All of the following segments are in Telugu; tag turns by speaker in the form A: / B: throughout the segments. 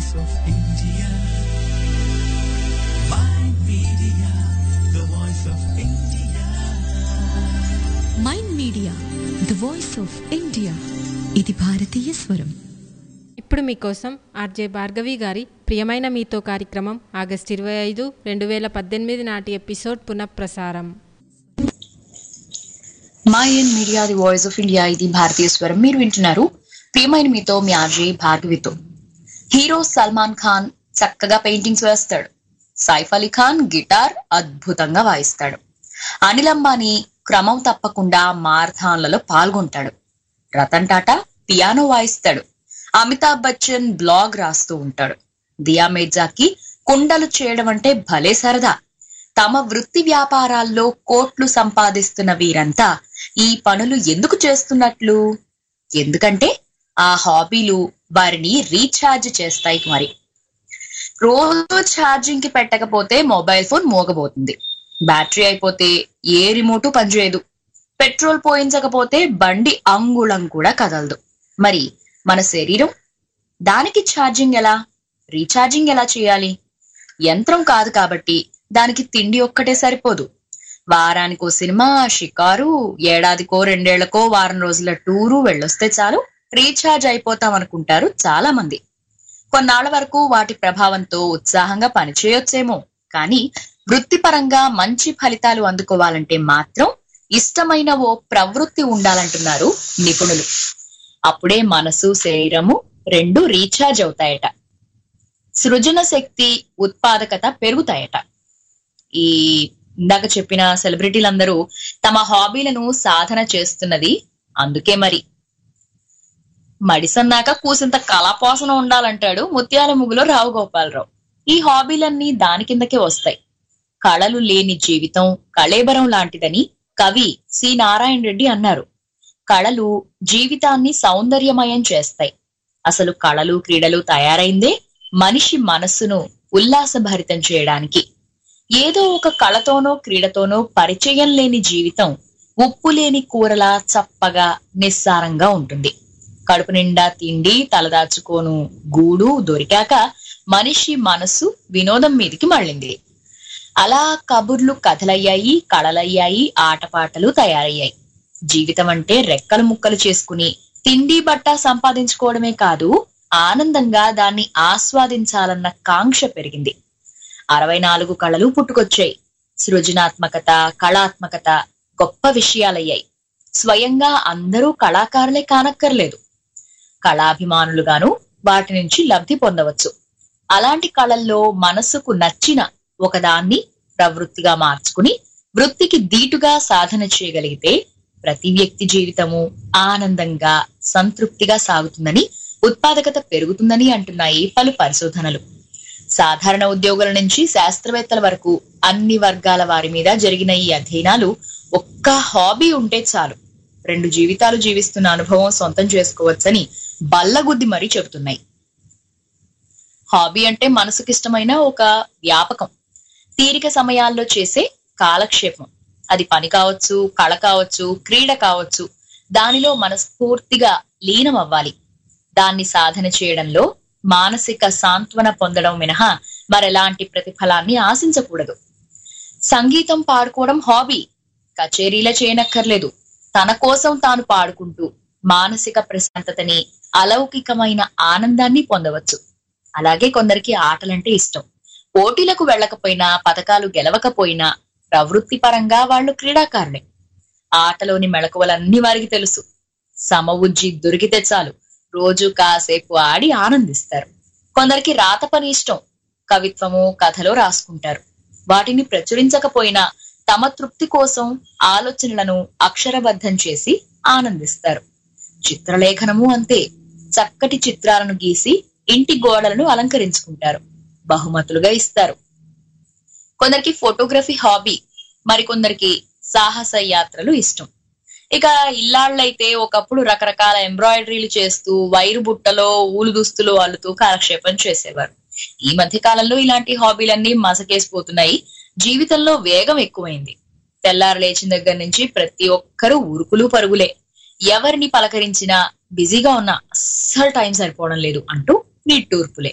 A: voice of India. My media, the voice of India.
B: Mind media the voice of India ఇది భారతీయ స్వరం
C: ఇప్పుడు మీకోసం ఆర్జే భార్గవి గారి ప్రియమైన మీతో కార్యక్రమం ఆగస్టు ఇరవై ఐదు రెండు వేల పద్దెనిమిది నాటి ఎపిసోడ్ పునఃప్రసారం
D: మా ఎన్ media the voice of India ఇది భారతీయ స్వరం మీరు వింటున్నారు ప్రియమైన మీతో మీ ఆర్జే భార్గవితో హీరో సల్మాన్ ఖాన్ చక్కగా పెయింటింగ్స్ వేస్తాడు సైఫ్ అలీ ఖాన్ గిటార్ అద్భుతంగా వాయిస్తాడు అనిల్ అంబానీ క్రమం తప్పకుండా మారథాన్లలో పాల్గొంటాడు రతన్ టాటా పియానో వాయిస్తాడు అమితాబ్ బచ్చన్ బ్లాగ్ రాస్తూ ఉంటాడు దియా మిర్జాకి కుండలు చేయడం అంటే భలే సరదా తమ వృత్తి వ్యాపారాల్లో కోట్లు సంపాదిస్తున్న వీరంతా ఈ పనులు ఎందుకు చేస్తున్నట్లు ఎందుకంటే ఆ హాబీలు వారిని రీఛార్జ్ చేస్తాయి మరి రోజు ఛార్జింగ్ కి పెట్టకపోతే మొబైల్ ఫోన్ మోగబోతుంది బ్యాటరీ అయిపోతే ఏ రిమోటు పనిచేయదు పెట్రోల్ పోయించకపోతే బండి అంగుళం కూడా కదలదు మరి మన శరీరం దానికి ఛార్జింగ్ ఎలా రీఛార్జింగ్ ఎలా చేయాలి యంత్రం కాదు కాబట్టి దానికి తిండి ఒక్కటే సరిపోదు వారానికో సినిమా షికారు ఏడాదికో రెండేళ్లకో వారం రోజుల టూరు వెళ్ళొస్తే చాలు రీఛార్జ్ అయిపోతాం అనుకుంటారు చాలా మంది కొన్నాళ్ల వరకు వాటి ప్రభావంతో ఉత్సాహంగా పనిచేయొచ్చేమో కానీ వృత్తిపరంగా మంచి ఫలితాలు అందుకోవాలంటే మాత్రం ఇష్టమైన ఓ ప్రవృత్తి ఉండాలంటున్నారు నిపుణులు అప్పుడే మనసు శరీరము రెండు రీఛార్జ్ అవుతాయట సృజన శక్తి ఉత్పాదకత పెరుగుతాయట ఈ ఇందాక చెప్పిన సెలబ్రిటీలందరూ తమ హాబీలను సాధన చేస్తున్నది అందుకే మరి మడిసన్నాక కూసింత కళాపోసన ఉండాలంటాడు ముత్యాల ముగ్గులో రావు గోపాలరావు ఈ హాబీలన్నీ దాని కిందకే వస్తాయి కళలు లేని జీవితం కళేబరం లాంటిదని కవి సి నారాయణ రెడ్డి అన్నారు కళలు జీవితాన్ని సౌందర్యమయం చేస్తాయి అసలు కళలు క్రీడలు తయారైందే మనిషి మనస్సును ఉల్లాసభరితం చేయడానికి ఏదో ఒక కళతోనో క్రీడతోనో పరిచయం లేని జీవితం ఉప్పు లేని కూరలా చప్పగా నిస్సారంగా ఉంటుంది కడుపు నిండా తిండి తలదాచుకోను గూడు దొరికాక మనిషి మనస్సు వినోదం మీదికి మళ్ళింది అలా కబుర్లు కథలయ్యాయి కళలయ్యాయి ఆటపాటలు తయారయ్యాయి జీవితం అంటే రెక్కలు ముక్కలు చేసుకుని తిండి బట్ట సంపాదించుకోవడమే కాదు ఆనందంగా దాన్ని ఆస్వాదించాలన్న కాంక్ష పెరిగింది అరవై నాలుగు కళలు పుట్టుకొచ్చాయి సృజనాత్మకత కళాత్మకత గొప్ప విషయాలయ్యాయి స్వయంగా అందరూ కళాకారులే కానక్కర్లేదు కళాభిమానులుగాను వాటి నుంచి లబ్ధి పొందవచ్చు అలాంటి కళల్లో మనసుకు నచ్చిన ఒకదాన్ని ప్రవృత్తిగా మార్చుకుని వృత్తికి దీటుగా సాధన చేయగలిగితే ప్రతి వ్యక్తి జీవితము ఆనందంగా సంతృప్తిగా సాగుతుందని ఉత్పాదకత పెరుగుతుందని అంటున్నాయి పలు పరిశోధనలు సాధారణ ఉద్యోగుల నుంచి శాస్త్రవేత్తల వరకు అన్ని వర్గాల వారి మీద జరిగిన ఈ అధ్యయనాలు ఒక్క హాబీ ఉంటే చాలు రెండు జీవితాలు జీవిస్తున్న అనుభవం సొంతం చేసుకోవచ్చని బల్లగుద్ది మరీ చెబుతున్నాయి హాబీ అంటే మనసుకిష్టమైన ఒక వ్యాపకం తీరిక సమయాల్లో చేసే కాలక్షేపం అది పని కావచ్చు కళ కావచ్చు క్రీడ కావచ్చు దానిలో మనస్ఫూర్తిగా లీనం అవ్వాలి దాన్ని సాధన చేయడంలో మానసిక సాంత్వన పొందడం మినహా మరెలాంటి ప్రతిఫలాన్ని ఆశించకూడదు సంగీతం పాడుకోవడం హాబీ కచేరీల చేయనక్కర్లేదు తన కోసం తాను పాడుకుంటూ మానసిక ప్రశాంతతని అలౌకికమైన ఆనందాన్ని పొందవచ్చు అలాగే కొందరికి ఆటలంటే ఇష్టం పోటీలకు వెళ్ళకపోయినా పథకాలు గెలవకపోయినా ప్రవృత్తి పరంగా వాళ్ళు క్రీడాకారులే ఆటలోని మెళకువలన్నీ వారికి తెలుసు సమవుజ్జి దొరికితే చాలు రోజు కాసేపు ఆడి ఆనందిస్తారు కొందరికి రాత పని ఇష్టం కవిత్వము కథలో రాసుకుంటారు వాటిని ప్రచురించకపోయినా తమ తృప్తి కోసం ఆలోచనలను అక్షరబద్ధం చేసి ఆనందిస్తారు చిత్రలేఖనము అంతే చక్కటి చిత్రాలను గీసి ఇంటి గోడలను అలంకరించుకుంటారు బహుమతులుగా ఇస్తారు కొందరికి ఫోటోగ్రఫీ హాబీ మరికొందరికి సాహస యాత్రలు ఇష్టం ఇక ఇల్లాళ్ళైతే ఒకప్పుడు రకరకాల ఎంబ్రాయిడరీలు చేస్తూ వైరు బుట్టలో ఊలు దుస్తులు అల్లుతూ కాలక్షేపం చేసేవారు ఈ మధ్య కాలంలో ఇలాంటి హాబీలన్నీ మసకేసిపోతున్నాయి జీవితంలో వేగం ఎక్కువైంది తెల్లారు లేచిన దగ్గర నుంచి ప్రతి ఒక్కరూ ఉరుకులు పరుగులే ఎవరిని పలకరించినా బిజీగా ఉన్నా అస్సలు టైం సరిపోవడం లేదు అంటూ నిట్టూర్పులే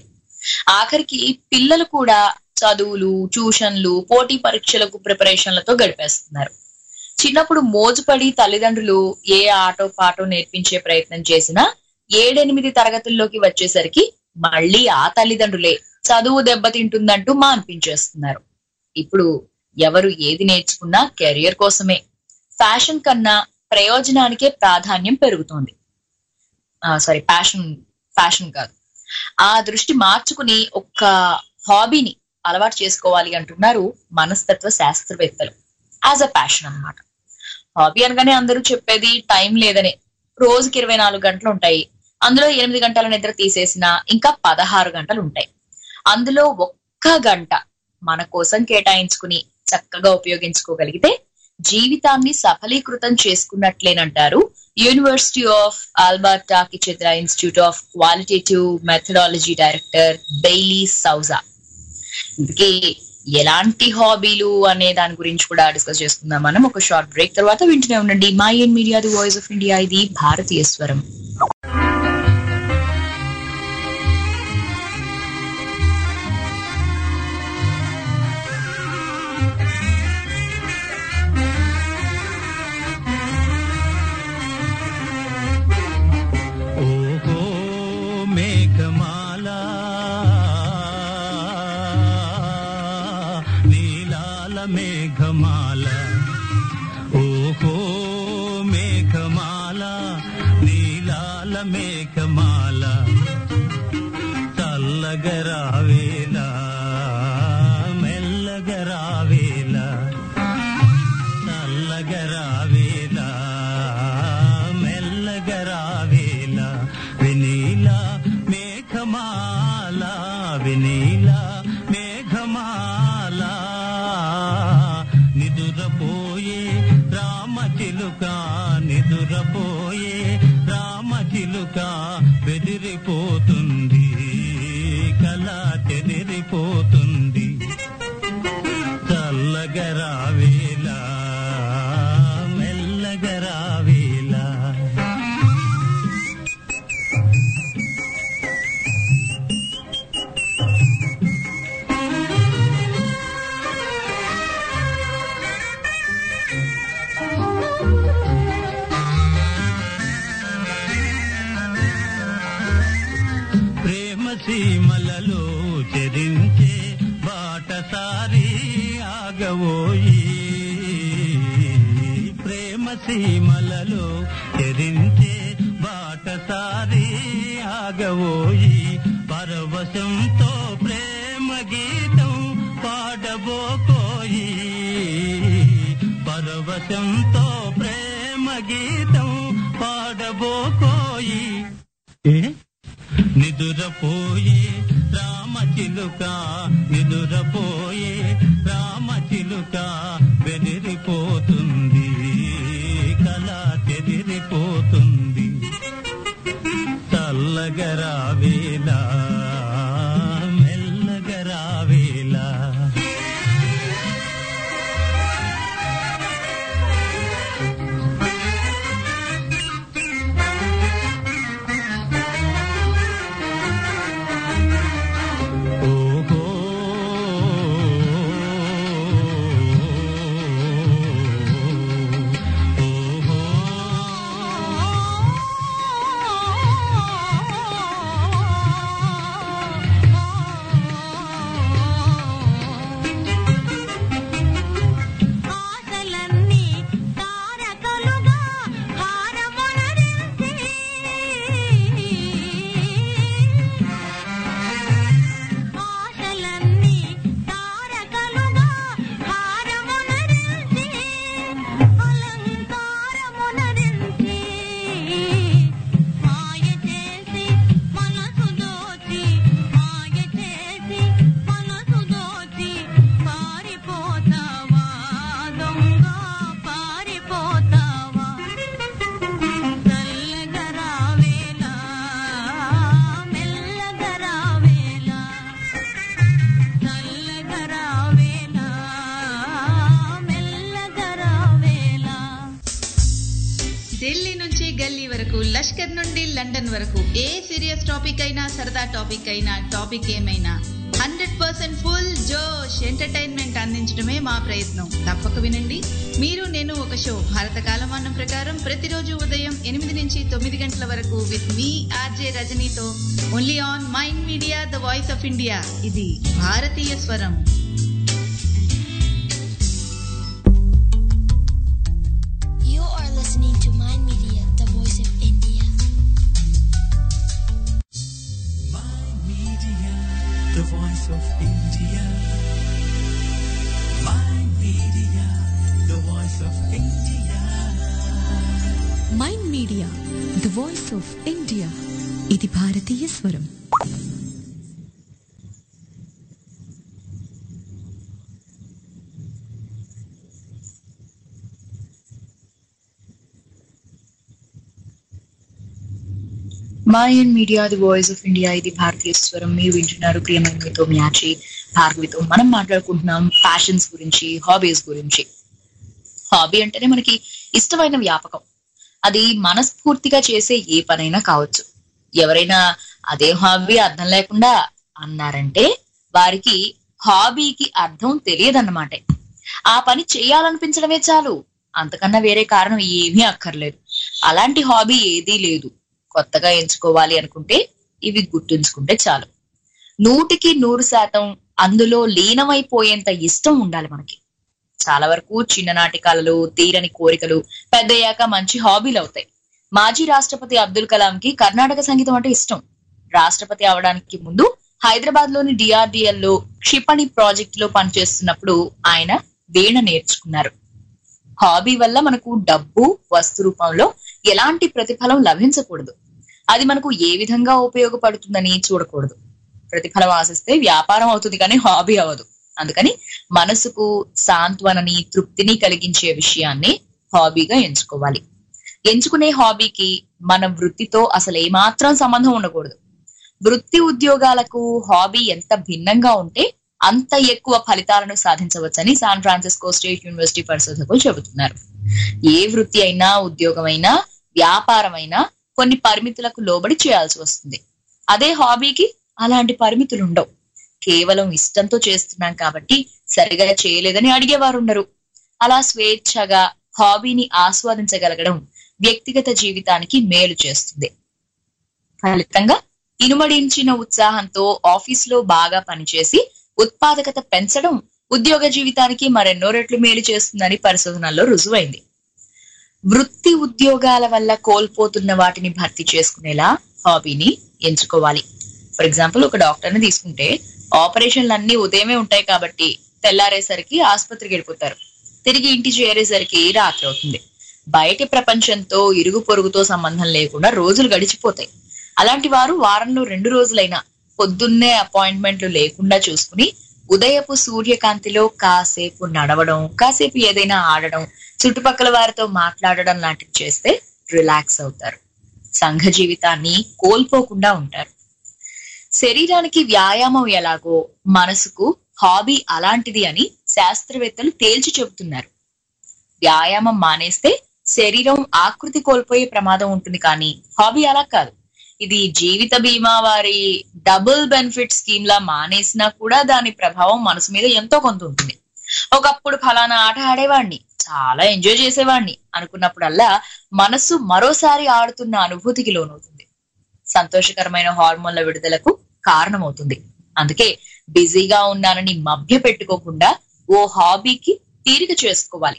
D: ఆఖరికి పిల్లలు కూడా చదువులు ట్యూషన్లు పోటీ పరీక్షలకు ప్రిపరేషన్లతో గడిపేస్తున్నారు చిన్నప్పుడు మోజుపడి తల్లిదండ్రులు ఏ ఆటో పాటో నేర్పించే ప్రయత్నం చేసినా ఏడెనిమిది తరగతుల్లోకి వచ్చేసరికి మళ్ళీ ఆ తల్లిదండ్రులే చదువు దెబ్బతింటుందంటూ మాన్పించేస్తున్నారు ఇప్పుడు ఎవరు ఏది నేర్చుకున్నా కెరియర్ కోసమే ఫ్యాషన్ కన్నా ప్రయోజనానికే ప్రాధాన్యం పెరుగుతోంది సారీ ప్యాషన్ ఫ్యాషన్ కాదు ఆ దృష్టి మార్చుకుని ఒక్క హాబీని అలవాటు చేసుకోవాలి అంటున్నారు మనస్తత్వ శాస్త్రవేత్తలు యాజ్ అ ప్యాషన్ అన్నమాట హాబీ అనగానే అందరూ చెప్పేది టైం లేదనే రోజుకి ఇరవై నాలుగు గంటలు ఉంటాయి అందులో ఎనిమిది గంటల నిద్ర తీసేసిన ఇంకా పదహారు గంటలు ఉంటాయి అందులో ఒక్క గంట మన కోసం కేటాయించుకుని చక్కగా ఉపయోగించుకోగలిగితే జీవితాన్ని సఫలీకృతం చేసుకున్నట్లేనంటారు యూనివర్సిటీ ఆఫ్ ఆల్బర్టాకి చెందిన institute of qualitative methodology director Bailey Souza ఇందుకే ఎలాంటి హాబీలు అనే దాని గురించి కూడా డిస్కస్ చేసుకుందాం మనం ఒక షార్ట్ బ్రేక్ తర్వాత వింటూనే ఉండండి mind media the voice of India ఇది భారతీయ స్వరం
A: ఓహో మేఘమాల నీలాల మేఘమాల ఓహో మేఘమాల నీలాల మేఘమాల చల్లగరావేలా మెల్లగరావేలా చల్లగరావేలా మెల్లగరావేలా వినీల మేఘమాల వినీల మేఘమాల నిదురపోయే రామచిలుక నిదురపోయే రామచిలుక బెదిరిపోతుంది కళ చెదిరిపోతుంది చల్లగరావేలా మెల్లగరావేలా ప్రేమ సీమలలో చెరించే బాటసారి ఆగవోయి ప్రేమ సీమలలో చెరించే బాటసారి ఆగవోయి పరవశంతో ప్రేమ గీతం పాడబోకోయి పరవశంతో ప్రేమ గీతం పాడబోకోయి ఏ నిదురపోయే రామచిలుక నిదురపోయే రామచిలుక బెదిరిపోతుంది కళ చెదిరిపోతుంది చల్లగరావేలా మెల్లగరావేలా ఓహో
E: లష్కర్ నుండి లండన్ వరకు ఏ సీరియస్ టాపిక్ అయినా సరదా టాపిక్ అయినా టాపిక్ ఏమైనా హండ్రెడ్ పర్సెంట్ ఫుల్ జోష్ ఎంటర్టైన్మెంట్ అందించడమే మా ప్రయత్నం తప్పక వినండి మీరు నేను ఒక షో భారత కాలమానం ప్రకారం ప్రతిరోజు ఉదయం ఎనిమిది నుంచి తొమ్మిది గంటల వరకు విత్ మీ ఆర్జే రజనీతో only on mind media the voice of India ఇది భారతీయ స్వరం
F: You are listening to Mind Media, the voice of India.
A: Mind Media, the voice of India. Mind Media, the voice of India.
B: Mind media the voice of India ఇది భారతీయ స్వరం
D: mind media the voice of India ఇది భారతీయ స్వరం మీరు వింటున్నారు ప్రియమైన మీతో మ్యాచి భార్గవితో మనం మాట్లాడుకుంటున్నాం ప్యాషన్స్ గురించి హాబీస్ గురించి హాబీ అంటేనే మనకి ఇష్టమైన వ్యాపకం అది మనస్ఫూర్తిగా చేసే ఏ పనైనా కావచ్చు ఎవరైనా అదే హాబీ అర్థం లేకుండా అన్నారంటే వారికి హాబీకి అర్థం తెలియదన్నమాట ఆ పని చేయాలనిపించడమే చాలు అంతకన్నా వేరే కారణం ఏమీ అక్కర్లేదు అలాంటి హాబీ ఏదీ లేదు కొత్తగా ఎంచుకోవాలి అనుకుంటే ఇవి గుర్తుంచుకుంటే చాలు నూటికి నూరు శాతం అందులో లీనమైపోయేంత ఇష్టం ఉండాలి మనకి చాలా వరకు చిన్ననాటి కళలు తీరని కోరికలు పెద్దయ్యాక మంచి హాబీలు అవుతాయి మాజీ రాష్ట్రపతి అబ్దుల్ కలాం కి కర్ణాటక సంగీతం అంటే ఇష్టం రాష్ట్రపతి అవడానికి ముందు హైదరాబాద్ లోని డిఆర్డిఎల్ లో క్షిపణి ప్రాజెక్ట్ లో పనిచేస్తున్నప్పుడు ఆయన వీణ నేర్చుకున్నారు హాబీ వల్ల మనకు డబ్బు వస్తు రూపంలో ఎలాంటి ప్రతిఫలం లభించకూడదు అది మనకు ఏ విధంగా ఉపయోగపడుతుందని చూడకూడదు ప్రతిఫలం ఆశిస్తే వ్యాపారం అవుతుంది కానీ హాబీ అవ్వదు అందుకని మనసుకు సాంత్వనని తృప్తిని కలిగించే విషయాన్ని హాబీగా ఎంచుకోవాలి ఎంచుకునే హాబీకి మన వృత్తితో అసలు ఏమాత్రం సంబంధం ఉండకూడదు వృత్తి ఉద్యోగాలకు హాబీ ఎంత భిన్నంగా ఉంటే అంత ఎక్కువ ఫలితాలను సాధించవచ్చని శాన్ ఫ్రాన్సిస్కో స్టేట్ యూనివర్సిటీ పరిశోధకులు చెబుతున్నారు ఏ వృత్తి అయినా ఉద్యోగం అయినా వ్యాపారం అయినా కొన్ని పరిమితులకు లోబడి చేయాల్సి వస్తుంది అదే హాబీకి అలాంటి పరిమితులు ఉండవు కేవలం ఇష్టంతో చేస్తున్నాం కాబట్టి సరిగా చేయలేదని అడిగేవారు ఉండరు అలా స్వేచ్ఛగా హాబీని ఆస్వాదించగలగడం వ్యక్తిగత జీవితానికి మేలు చేస్తుంది ఫలితంగా ఇనుమడించిన ఉత్సాహంతో ఆఫీస్ లో బాగా పనిచేసి ఉత్పాదకత పెంచడం ఉద్యోగ జీవితానికి మరెన్నో రెట్లు మేలు చేస్తుందని పరిశోధనల్లో రుజువైంది వృత్తి ఉద్యోగాల వల్ల కోల్పోతున్న వాటిని భర్తీ చేసుకునేలా హాబీని ఎంచుకోవాలి ఫర్ ఎగ్జాంపుల్ ఒక డాక్టర్ ని తీసుకుంటే ఆపరేషన్లు అన్ని ఉదయమే ఉంటాయి కాబట్టి తెల్లారేసరికి ఆసుపత్రికి వెళ్ళిపోతారు తిరిగి ఇంటి చేరేసరికి రాత్రి అవుతుంది బయటి ప్రపంచంతో ఇరుగు పొరుగుతో సంబంధం లేకుండా రోజులు గడిచిపోతాయి అలాంటి వారు వారంలో రెండు రోజులైనా పొద్దున్నే అపాయింట్మెంట్లు లేకుండా చూసుకుని ఉదయపు సూర్యకాంతిలో కాసేపు నడవడం కాసేపు ఏదైనా ఆడడం చుట్టుపక్కల వారితో మాట్లాడడం లాంటివి చేస్తే రిలాక్స్ అవుతారు సంఘ జీవితాన్ని కోల్పోకుండా ఉంటారు శరీరానికి వ్యాయామం ఎలాగో మనసుకు హాబీ అలాంటిది అని శాస్త్రవేత్తలు తేల్చి చెబుతున్నారు వ్యాయామం మానేస్తే శరీరం ఆకృతి కోల్పోయే ప్రమాదం ఉంటుంది కానీ హాబీ అలా కాదు ఇది జీవిత బీమా వారి డబుల్ బెనిఫిట్ స్కీమ్ లా మానేసినా కూడా దాని ప్రభావం మనసు మీద ఎంతో కొంత ఉంటుంది ఒకప్పుడు ఫలానా ఆట ఆడేవాడిని చాలా ఎంజాయ్ చేసేవాడిని అనుకున్నప్పుడల్లా మనసు మరోసారి ఆడుతున్న అనుభూతికి లోనవుతుంది సంతోషకరమైన హార్మోన్ల విడుదలకు కారణమవుతుంది అందుకే బిజీగా ఉన్నానని మభ్య పెట్టుకోకుండా ఓ హాబీకి తీరిక చేసుకోవాలి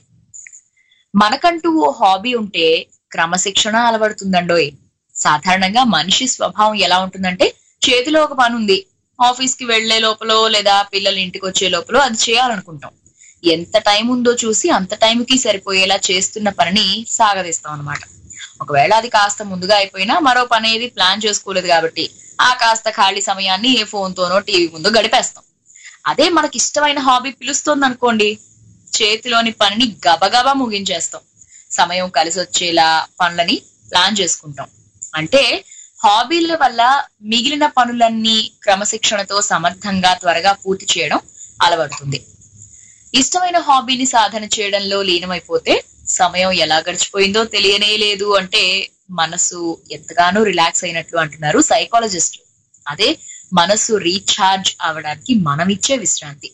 D: మనకంటూ ఓ హాబీ ఉంటే క్రమశిక్షణ అలవడుతుందండోయ్ సాధారణంగా మనిషి స్వభావం ఎలా ఉంటుందంటే చేతిలో ఒక పని ఉంది ఆఫీస్ కి వెళ్లే లోపల లేదా పిల్లలు ఇంటికి వచ్చే లోపల అది చేయాలనుకుంటాం ఎంత టైం ఉందో చూసి అంత టైంకి సరిపోయేలా చేస్తున్న పనిని సాగదీస్తాం అన్నమాట ఒకవేళ అది కాస్త ముందుగా అయిపోయినా మరో పని ఏది ప్లాన్ చేసుకోలేదు కాబట్టి ఆ కాస్త ఖాళీ సమయాన్ని ఏ ఫోన్ తోనో టీవీ ముందో గడిపేస్తాం అదే మనకి ఇష్టమైన హాబీ పిలుస్తోంది అనుకోండి చేతిలోని పనిని గబగబా ముగించేస్తాం సమయం కలిసి వచ్చేలా పనులని ప్లాన్ చేసుకుంటాం అంటే హాబీల వల్ల మిగిలిన పనులన్నీ క్రమశిక్షణతో సమర్థంగా త్వరగా పూర్తి చేయడం అలవడుతుంది ఇష్టమైన హాబీని సాధన చేయడంలో లీనమైపోతే సమయం ఎలా గడిచిపోయిందో తెలియనే లేదు అంటే మనసు ఎంతగానో రిలాక్స్ అయినట్లు అంటున్నారు సైకాలజిస్ట్ అదే మనసు రీఛార్జ్ అవడానికి మనం ఇచ్చే విశ్రాంతి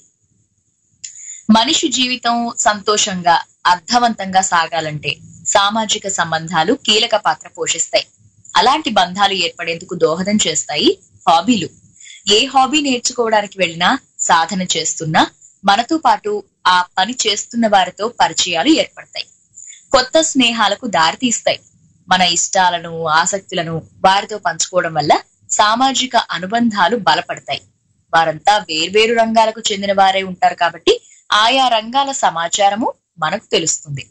D: మనిషి జీవితం సంతోషంగా అర్థవంతంగా సాగాలంటే సామాజిక సంబంధాలు కీలక పాత్ర పోషిస్తాయి అలాంటి బంధాలు ఏర్పడేందుకు దోహదం చేస్తాయి హాబీలు ఏ హాబీ నేర్చుకోవడానికి వెళ్ళినా సాధన చేస్తున్నా మనతో పాటు ఆ పని చేస్తున్న వారితో పరిచయాలు ఏర్పడతాయి కొత్త స్నేహాలకు దారితీస్తాయి మన ఇష్టాలను ఆసక్తులను వారితో పంచుకోవడం వల్ల సామాజిక అనుబంధాలు బలపడతాయి వారంతా వేర్వేరు రంగాలకు చెందిన వారే ఉంటారు కాబట్టి ఆయా రంగాల సమాచారము మనకు తెలుస్తుంది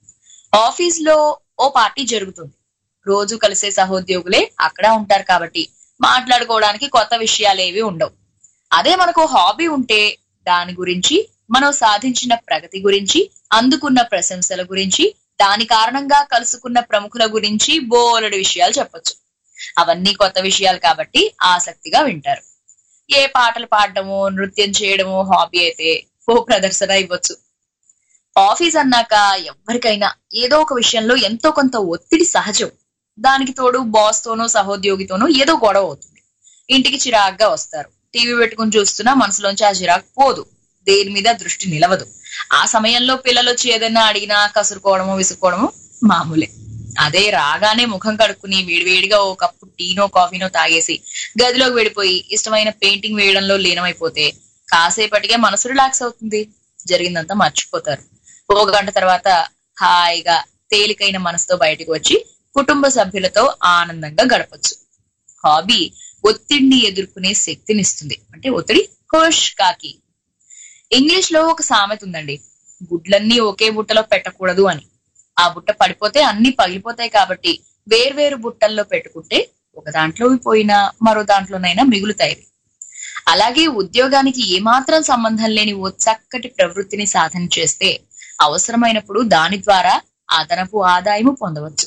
D: ఆఫీస్ లో ఓ పార్టీ జరుగుతుంది రోజు కలిసే సహోద్యోగులే అక్కడ ఉంటారు కాబట్టి మాట్లాడుకోవడానికి కొత్త విషయాలు ఏవి ఉండవు అదే మనకు హాబీ ఉంటే దాని గురించి మనం సాధించిన ప్రగతి గురించి అందుకున్న ప్రశంసల గురించి దాని కారణంగా కలుసుకున్న ప్రముఖుల గురించి బోలెడు విషయాలు చెప్పొచ్చు అవన్నీ కొత్త విషయాలు కాబట్టి ఆసక్తిగా వింటారు ఏ పాటలు పాడడము నృత్యం చేయడము హాబీ అయితే ఓ ప్రదర్శన ఇవ్వచ్చు ఆఫీస్ అన్నాక ఎవరికైనా ఏదో ఒక విషయంలో ఎంతో కొంత ఒత్తిడి సహజం దానికి తోడు బాస్ తోనో సహోద్యోగితోనో ఏదో గొడవ అవుతుంది ఇంటికి చిరాగ్గా వస్తారు టీవీ పెట్టుకుని చూస్తున్నా మనసులోంచి ఆ చిరాకు పోదు దేని మీద దృష్టి నిలవదు ఆ సమయంలో పిల్లలు వచ్చి ఏదైనా అడిగినా కసురుకోవడము విసుక్కోవడము మామూలే అదే రాగానే ముఖం కడుక్కుని వేడివేడిగా ఓ కప్పు టీనో కాఫీనో తాగేసి గదిలోకి వెళ్ళిపోయి ఇష్టమైన పెయింటింగ్ వేయడంలో లీనమైపోతే కాసేపటికే మనసు రిలాక్స్ అవుతుంది జరిగిందంతా మర్చిపోతారు ఓ గంట తర్వాత హాయిగా తేలికైన మనసుతో బయటకు వచ్చి కుటుంబ సభ్యులతో ఆనందంగా గడపచ్చు హాబీ ఒత్తిడిని ఎదుర్కొనే శక్తినిస్తుంది అంటే ఒత్తిడి హోష్ కాకి ఇంగ్లీష్ లో ఒక సామెత ఉందండి గుడ్లన్నీ ఒకే బుట్టలో పెట్టకూడదు అని ఆ బుట్ట పడిపోతే అన్ని పగిలిపోతాయి కాబట్టి వేర్వేరు బుట్టల్లో పెట్టుకుంటే ఒక దాంట్లో పోయినా మరో దాంట్లోనైనా మిగులుతాయి అలాగే ఉద్యోగానికి ఏమాత్రం సంబంధం లేని ఓ చక్కటి ప్రవృత్తిని సాధన చేస్తే అవసరమైనప్పుడు దాని ద్వారా అదనపు ఆదాయము పొందవచ్చు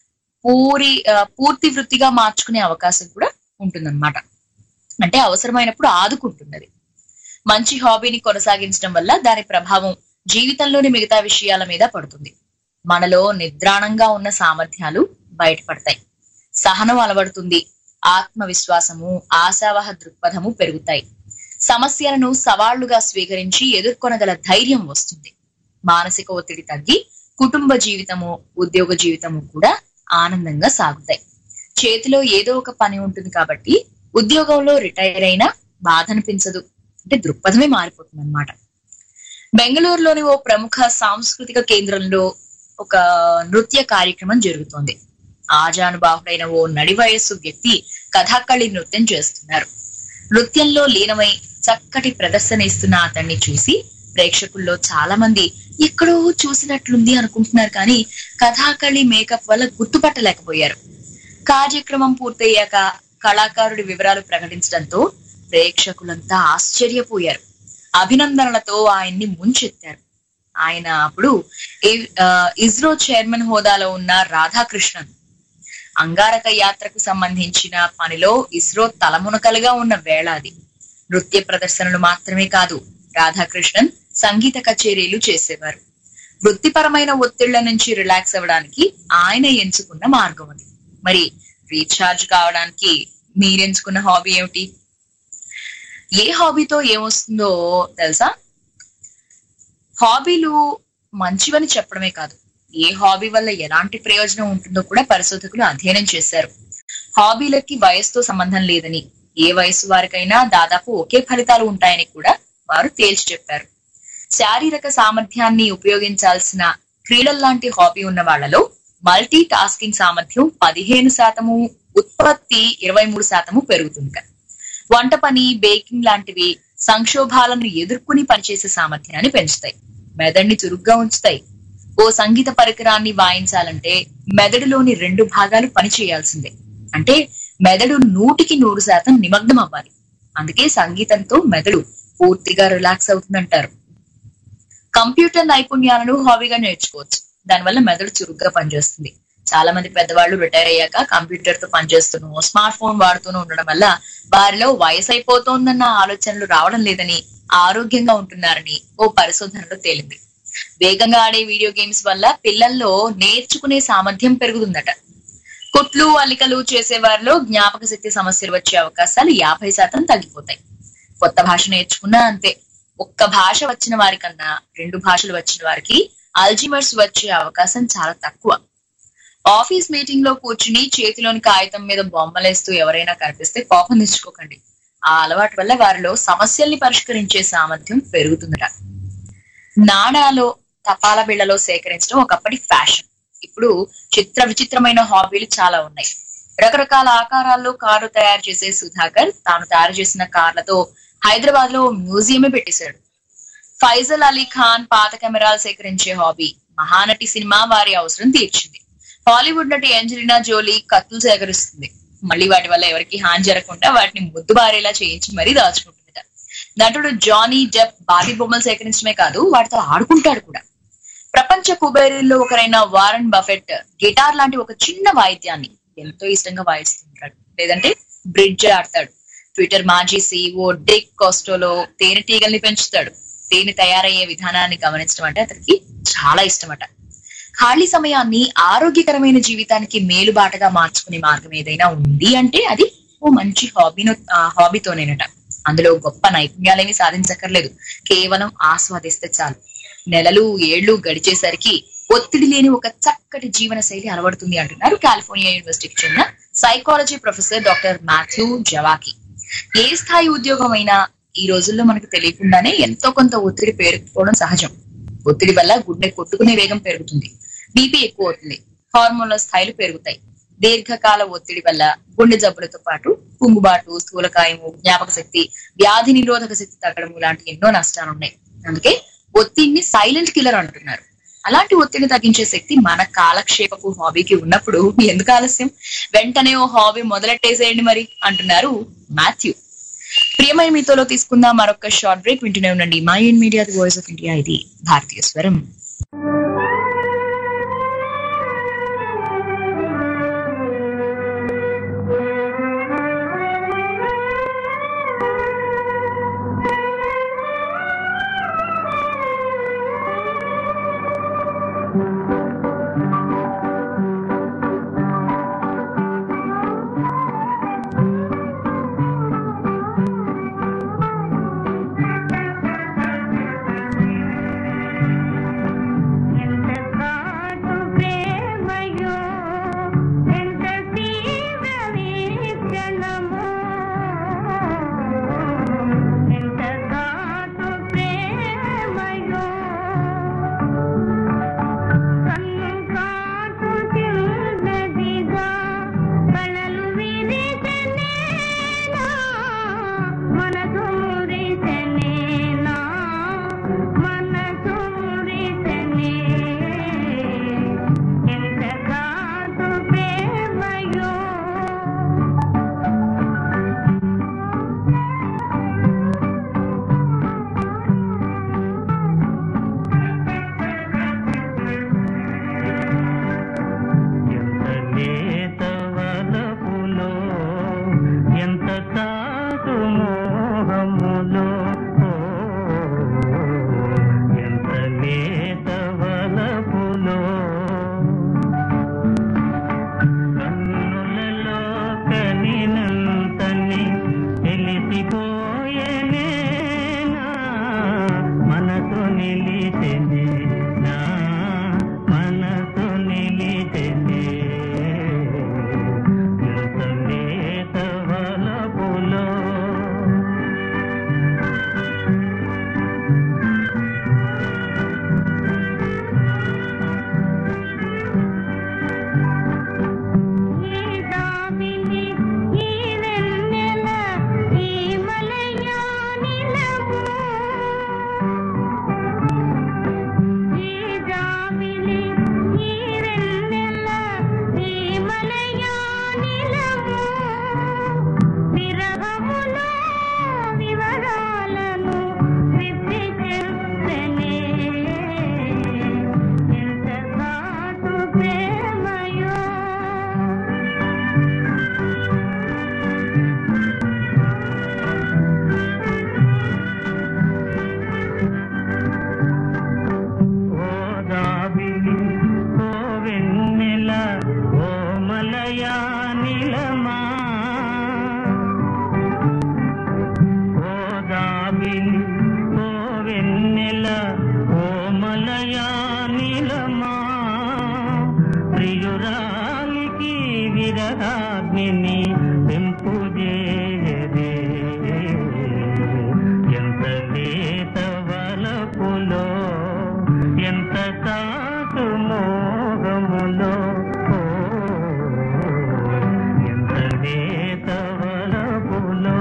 D: పూరి ఆ, పూర్తి వృత్తిగా మార్చుకునే అవకాశం కూడా ఉంటుందన్నమాట అంటే అవసరమైనప్పుడు ఆదుకుంటున్నది మంచి హాబీని కొనసాగించడం వల్ల దాని ప్రభావం జీవితంలోని మిగతా విషయాల మీద పడుతుంది మనలో నిద్రాణంగా ఉన్న సామర్థ్యాలు బయటపడతాయి సహనం అలవడుతుంది ఆత్మవిశ్వాసము ఆశావహ దృక్పథము పెరుగుతాయి సమస్యలను సవాళ్లుగా స్వీకరించి ఎదుర్కొనగల ధైర్యం వస్తుంది మానసిక ఒత్తిడి తగ్గి కుటుంబ జీవితము ఉద్యోగ జీవితము కూడా ఆనందంగా సాగుతాయి చేతిలో ఏదో ఒక పని ఉంటుంది కాబట్టి ఉద్యోగంలో రిటైర్ అయినా బాధ అనిపించదు అంటే దృక్పథమే మారిపోతుంది అనమాట బెంగళూరులోని ఓ ప్రముఖ సాంస్కృతిక కేంద్రంలో ఒక నృత్య కార్యక్రమం జరుగుతోంది ఆజానుబాహుడైన ఓ నడి వయస్సు వ్యక్తి కథాకళి నృత్యం చేస్తున్నారు నృత్యంలో లీనమై చక్కటి ప్రదర్శన ఇస్తున్న అతన్ని చూసి ప్రేక్షకుల్లో చాలా మంది ఎక్కడో చూసినట్లుంది అనుకుంటున్నారు కానీ కథాకళి మేకప్ వల్ల గుర్తుపట్టలేకపోయారు కార్యక్రమం పూర్తయ్యాక కళాకారుడి వివరాలు ప్రకటించడంతో ప్రేక్షకులంతా ఆశ్చర్యపోయారు అభినందనలతో ఆయన్ని ముంచెత్తారు ఆయన అప్పుడు ఇ- ఆ, ఇస్రో చైర్మన్ హోదాలో ఉన్న రాధాకృష్ణన్ అంగారక యాత్రకు సంబంధించిన పనిలో ఇస్రో తలమునకలుగా ఉన్న వేళ అది నృత్య ప్రదర్శనలు మాత్రమే కాదు రాధాకృష్ణన్ సంగీత కచేరీలు చేసేవారు వృత్తిపరమైన ఒత్తిళ్ల నుంచి రిలాక్స్ అవ్వడానికి ఆయన ఎంచుకున్న మార్గం అది మరి రీఛార్జ్ కావడానికి మీరెంచుకున్న హాబీ ఏమిటి ఏ హాబీతో ఏమొస్తుందో తెలుసా హాబీలు మంచివని చెప్పడమే కాదు ఏ హాబీ వల్ల ఎలాంటి ప్రయోజనం ఉంటుందో కూడా పరిశోధకులు అధ్యయనం చేశారు హాబీలకి వయసుతో సంబంధం లేదని ఏ వయసు వారికైనా దాదాపు ఒకే ఫలితాలు ఉంటాయని కూడా వారు తేల్చి చెప్పారు శారీరక సామర్థ్యాన్ని ఉపయోగించాల్సిన క్రీడల్లాంటి హాబీ ఉన్న వాళ్ళలో మల్టీ టాస్కింగ్ సామర్థ్యం పదిహేను శాతము ఉత్పత్తి ఇరవై మూడు శాతము పెరుగుతుంది వంట పని బేకింగ్ లాంటివి సంక్షోభాలను ఎదుర్కొని పనిచేసే సామర్థ్యాన్ని పెంచుతాయి మెదడుని చురుగ్గా ఉంచుతాయి ఓ సంగీత పరికరాన్ని వాయించాలంటే మెదడులోని రెండు భాగాలు పనిచేయాల్సిందే అంటే మెదడు నూటికి నూరు శాతం నిమగ్నం అవ్వాలి అందుకే సంగీతంతో మెదడు పూర్తిగా రిలాక్స్ అవుతుందంటారు కంప్యూటర్ నైపుణ్యాలను హాబీగా నేర్చుకోవచ్చు దానివల్ల మెదడు చురుగ్గా పనిచేస్తుంది చాలా మంది పెద్దవాళ్ళు రిటైర్ అయ్యాక కంప్యూటర్ తో పనిచేస్తూనో స్మార్ట్ ఫోన్ వాడుతూనూ ఉండడం వల్ల వారిలో వయసు అయిపోతోందన్న ఆలోచనలు రావడం లేదని ఆరోగ్యంగా ఉంటున్నారని ఓ పరిశోధనలో తేలింది వేగంగా ఆడే వీడియో గేమ్స్ వల్ల పిల్లల్లో నేర్చుకునే సామర్థ్యం పెరుగుతుందట కుట్లు అల్లికలు చేసే వారిలో జ్ఞాపక శక్తి సమస్యలు వచ్చే అవకాశాలు యాభై శాతం తగ్గిపోతాయి కొత్త భాష నేర్చుకున్నా అంతే ఒక్క భాష వచ్చిన వారికన్నా రెండు భాషలు వచ్చిన వారికి అల్జిమర్స్ వచ్చే అవకాశం చాలా తక్కువ ఆఫీస్ మీటింగ్ లో కూర్చుని చేతిలోని కాగితం మీద బొమ్మలేస్తూ ఎవరైనా కనిపిస్తే కోపం తెచ్చుకోకండి ఆ అలవాటు వల్ల వారిలో సమస్యల్ని పరిష్కరించే సామర్థ్యం పెరుగుతుందట నాణాలో తపాలా బిళ్ళలో సేకరించడం ఒకప్పటి ఫ్యాషన్ ఇప్పుడు చిత్ర విచిత్రమైన హాబీలు చాలా ఉన్నాయి రకరకాల ఆకారాల్లో కారు తయారు చేసే సుధాకర్ తాను తయారు చేసిన కార్లతో హైదరాబాద్ లో మ్యూజియమే పెట్టేశాడు ఫైజల్ అలీ ఖాన్ పాత కెమెరాలు సేకరించే హాబీ మహానటి సినిమా వారి అవసరం తీర్చింది హాలీవుడ్ నటి ఏంజలినా జోలీ కత్తులు సేకరిస్తుంది మళ్ళీ వాటి వల్ల ఎవరికి హాని జరగకుండా వాటిని ముద్దు బారేలా చేయించి మరీ దాచుకుంటుందట నటుడు జానీ డెప్ బాబీ బొమ్మలు సేకరించడమే కాదు వాటితో ఆడుకుంటాడు కూడా ప్రపంచ కుబేరుల్లో ఒకరైన వారన్ బఫెట్ గిటార్ లాంటి ఒక చిన్న వాయిద్యాన్ని ఎంతో ఇష్టంగా వాయిస్తుంటాడు లేదంటే బ్రిడ్జ్ ఆడతాడు ట్విట్టర్ మాజీ సీఈఓ డిక్ కోస్టోలో తేనెటీగల్ని పెంచుతాడు తేనె తయారయ్యే విధానాన్ని గమనించడం అంటే అతనికి చాలా ఇష్టమట ఖాళీ సమయాన్ని ఆరోగ్యకరమైన జీవితానికి మేలుబాటగా మార్చుకునే మార్గం ఏదైనా ఉంది అంటే అది ఓ మంచి హాబీను హాబీతోనేనట అందులో గొప్ప నైపుణ్యాలేమి సాధించక్కర్లేదు కేవలం ఆస్వాదిస్తే చాలు నెలలు ఏళ్లు గడిచేసరికి ఒత్తిడి లేని ఒక చక్కటి జీవన శైలి అలవడుతుంది అంటున్నారు కాలిఫోర్నియా యూనివర్సిటీకి చెందిన సైకాలజీ ప్రొఫెసర్ డాక్టర్ మాథ్యూ జవాకి ఏ స్థాయి ఉద్యోగం అయినా ఈ రోజుల్లో మనకు తెలియకుండానే ఎంతో కొంత ఒత్తిడి పేరుకుపోవడం సహజం ఒత్తిడి వల్ల గుండె కొట్టుకునే వేగం పెరుగుతుంది బీపీ ఎక్కువ అవుతుంది హార్మోన్ల స్థాయిలు పెరుగుతాయి దీర్ఘకాల ఒత్తిడి వల్ల గుండె జబ్బులతో పాటు కుంగుబాటు స్థూలకాయము జ్ఞాపక శక్తి వ్యాధి నిరోధక శక్తి తగ్గడం లాంటి ఎన్నో నష్టాలు ఉన్నాయి అందుకే ఒత్తిడిని సైలెంట్ కిల్లర్ అంటున్నారు అలాంటి ఒత్తిడిని తగ్గించే శక్తి మన కాలక్షేపపు హాబీకి ఉన్నప్పుడు ఎందుకు ఆలస్యం వెంటనే ఓ హాబీ మొదలెట్టేసేయండి మరి అంటున్నారు మాథ్యూ ప్రియమైన మీతోలో తీసుకుందాం మరొక షార్ట్ బ్రేక్ వింటూనే ఉండండి mind media the voice of India ఇది భారతీయ స్వరం
G: ఎంత లేత వలపులో ఎంత చాటు మోహములో ఓ, ఎంత లేత వలపులో కన్నులలో కనినంతని తెలిసిపోయేనే నా మనసు నిలిచెనే నా మనసు నిలిచెనే ఎంత లేత వలపులో
H: ఈ
G: అగ్నిని పెంపుజేయదే ఎంత లేత వలపులో ఎంత కాసు మోగములో ఓ, ఎంత లేత వలపులో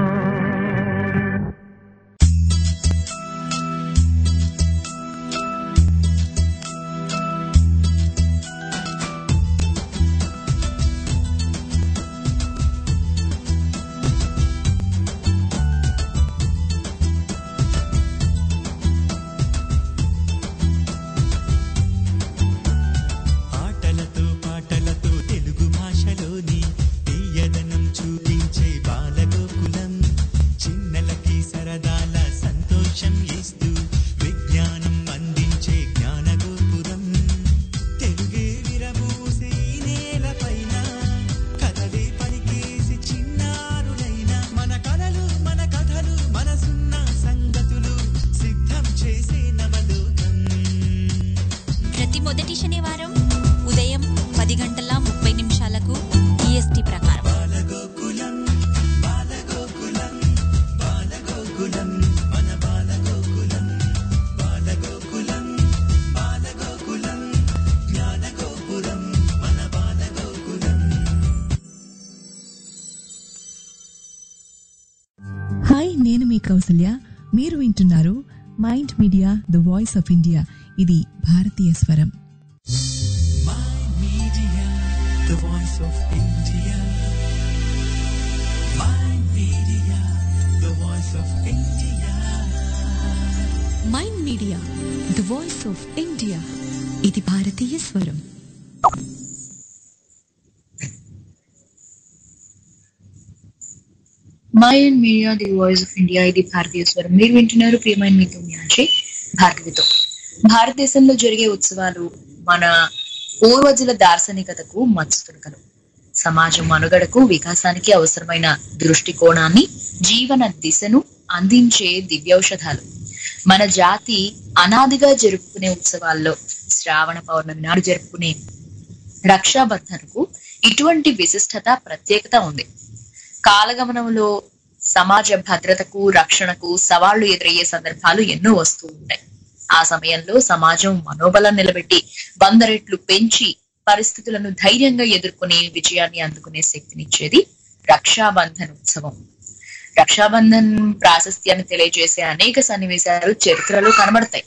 A: ఆటలతో పాటలతో తెలుగు భాషలోని తీయదనం చూపించే బాలగోకులం చిన్నలకి సరదాల సంతోషం ఇస్తూ విజ్ఞానం అందించే జ్ఞానగోపురం తెలుగే విరబూసే ఈ నేలపైన కథలే పలికేసి చిన్నారులైన మన కలలు మన కథలు మనసున్న సంగతులు సిద్ధం చేసే నవలోకం
F: ప్రతి మొదటి శనివారం ఉదయం పది గంటల ముప్పై నిమిషాలకు ఈఎస్టీ ప్రకారం
B: హాయ్ నేను మీ కౌసల్య మీరు వింటున్నారు mind media the voice of India ఇది భారతీయ స్వరం
A: Media, the voice of India. My media, the voice of India.
B: Mind media the voice of India ఇది భారతీయ స్వరం
D: mind media the voice of India ఇది భారతీయ స్వరం మీరు వింటున్నారు ప్రియమైన మీతో మ్యాచి భార్గవితో భారతదేశంలో జరిగే ఉత్సవాలు మన పూర్వజుల దార్శనికతకు మత్స్తుడకలు సమాజం మనుగడకు వికాసానికి అవసరమైన దృష్టికోణాన్ని జీవన దిశను అందించే దివ్యౌషధాలు మన జాతి అనాదిగా జరుపుకునే ఉత్సవాల్లో శ్రావణ పౌర్ణమి నాడు జరుపుకునే రక్షాబంధన్కు ఇటువంటి విశిష్టత ప్రత్యేకత ఉంది కాలగమనంలో సమాజ భద్రతకు రక్షణకు సవాళ్లు ఎదురయ్యే సందర్భాలు ఎన్నో వస్తూ ఉంటాయి ఆ సమయంలో సమాజం మనోబలం నిలబెట్టి వంద రెట్లు పెంచి పరిస్థితులను ధైర్యంగా ఎదుర్కొనే విజయాన్ని అందుకునే శక్తినిచ్చేది రక్షాబంధన్ ఉత్సవం రక్షాబంధన్ ప్రాశస్త్యాన్ని తెలియజేసే అనేక సన్నివేశాలు చరిత్రలో కనబడతాయి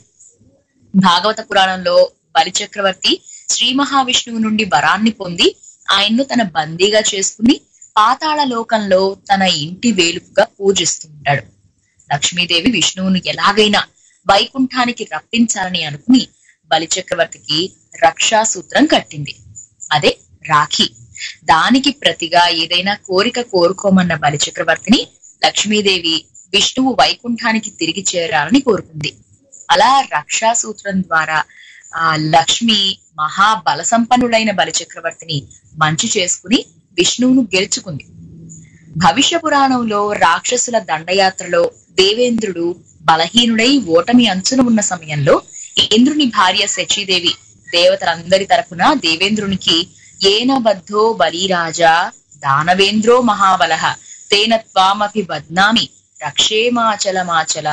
D: భాగవత పురాణంలో బలి చక్రవర్తి శ్రీ మహావిష్ణువు నుండి వరాన్ని పొంది ఆయన్ను తన బందీగా చేసుకుని పాతాళ లోకంలో తన ఇంటి వేలుపుగా పూజిస్తుంటాడు లక్ష్మీదేవి విష్ణువును ఎలాగైనా వైకుంఠానికి రప్పించాలని అనుకుని బలిచక్రవర్తికి రక్షా సూత్రం కట్టింది అదే రాఖీ దానికి ప్రతిగా ఏదైనా కోరిక కోరుకోమన్న బలిచక్రవర్తిని లక్ష్మీదేవి విష్ణువు వైకుంఠానికి తిరిగి చేరాలని కోరుకుంది అలా రక్షా సూత్రం ద్వారా ఆ లక్ష్మి మహాబల సంపన్నుడైన బలిచక్రవర్తిని మంచి చేసుకుని విష్ణువును గెలుచుకుంది భవిష్య పురాణంలో రాక్షసుల దండయాత్రలో దేవేంద్రుడు బలహీనుడై ఓటమి అంచున ఉన్న సమయంలో ఇంద్రుని భార్య శచీదేవి దేవతలందరి తరపున దేవేంద్రునికి ఏనబద్ధో బలిరాజా దానవేంద్రో మహాబలః తేన త్వామపి బద్నామి రక్షేమాచలమాచల